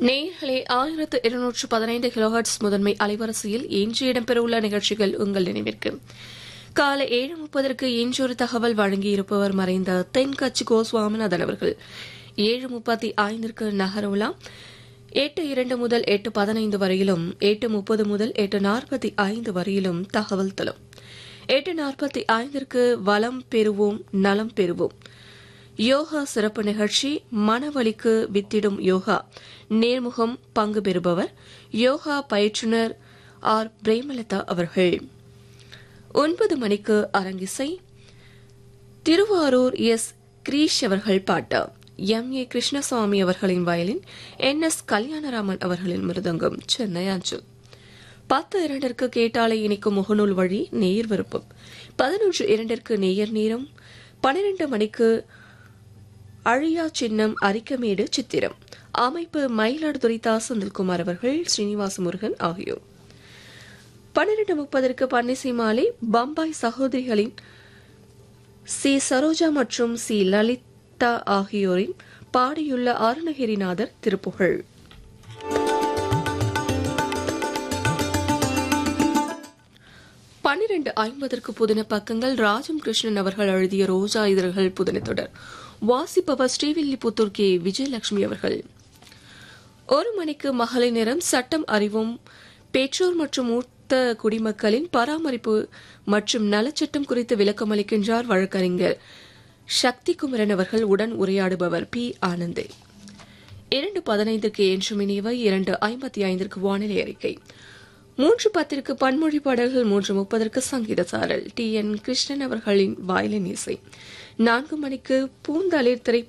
நேயர்களே ஆயிரத்து இருநூற்று பதினைந்து கிலோஹர்ட்ஸ் முதன்மை அலைவரிசையில் இன்று இடம்பெறவுள்ள நிகழ்ச்சிகள் உங்கள் நினைவிற்கு காலை ஏழு முப்பதற்கு இன்றொரு தகவல் வழங்கியிருப்பவர் மறைந்த தென்கட்சி கோ சுவாமிநாதன் அவர்கள் ஏழு முப்பத்தி ஐந்திற்கு நகரவுலா எட்டு இரண்டு முதல் எட்டு பதினைந்து வரையிலும் எட்டு முப்பது முதல் எட்டு நாற்பத்தி ஐந்து வரையிலும் தகவல் தரும் எட்டு நாற்பத்தி ஐந்திற்கு வளம் பெறுவோம் நலம் பெறுவோம் யோகா சிறப்பு நிகழ்ச்சி மனவலிக்கு வித்திடும் யோகா நேர்முகம் பங்கு பெறுபவர் யோகா பயிற்றுனர் ஆர் பிரேமலதா அவர்கள் ஒன்பது மணிக்கு அரங்கிசை திருவாரூர் எஸ் கிரீஷ் அவர்கள் பாட்டு எம் ஏ கிருஷ்ணசுவாமி அவர்களின் வயலின் என் எஸ் கல்யாணராமன் அவர்களின் மிருதங்கம் சென்னை அஞ்சு பத்து இரண்டிற்கு கேட்டாலை இணைக்கும் முகநூல் வழி நேயர் விருப்பம் பதினொன்று இரண்டிற்கு நேயர் நேரம் பனிரெண்டு மணிக்கு அழியா சின்னம் அரிக்கமேடு சித்திரம் அமைப்பு மயிலாடுதுறை தா செந்தில்குமார் அவர்கள் ஸ்ரீனிவாச முருகன் ஆகியோர் பன்னிரண்டு முப்பதற்கு பன்னிசை மாலை பம்பாய் சகோதரிகளின் சி சரோஜா மற்றும் சி லலிதா ஆகியோரின் பாடியுள்ள அருணகிரிநாதர் திருப்புகழ் பன்னிரண்டு ஐம்பதற்கு புதின பக்கங்கள் ராஜம் கிருஷ்ணன் அவர்கள் எழுதிய ரோஜா இதழ்கள் புதின தொடர் வாசிப்பவர் ஸ்ரீவில்லிபுத்தூர் கே விஜயலட்சுமி அவர்கள் ஒரு மணிக்கு மகளிர் நேரம் சட்டம் அறிவும் பெற்றோர் மற்றும் மூத்த குடிமக்களின் பராமரிப்பு மற்றும் நலச்சட்டம் குறித்து விளக்கம் அளிக்கின்றார் வழக்கறிஞர் சக்தி குமரன் அவர்கள் உடன் உரையாடுபவர் பி ஆனந்தே இரண்டு பதினைந்துக்கு என்று மினிவை இரண்டு ஐம்பத்தி ஐந்திற்கு வானிலை அறிக்கை மூன்று பத்திற்கு பன்மொழி பாடல்கள் மூன்று முப்பதற்கு சங்கீத சாரல் டி என் கிருஷ்ணன் அவர்களின் வயலின் இசை நான்கு மணிக்கு பூந்தளிர் திரை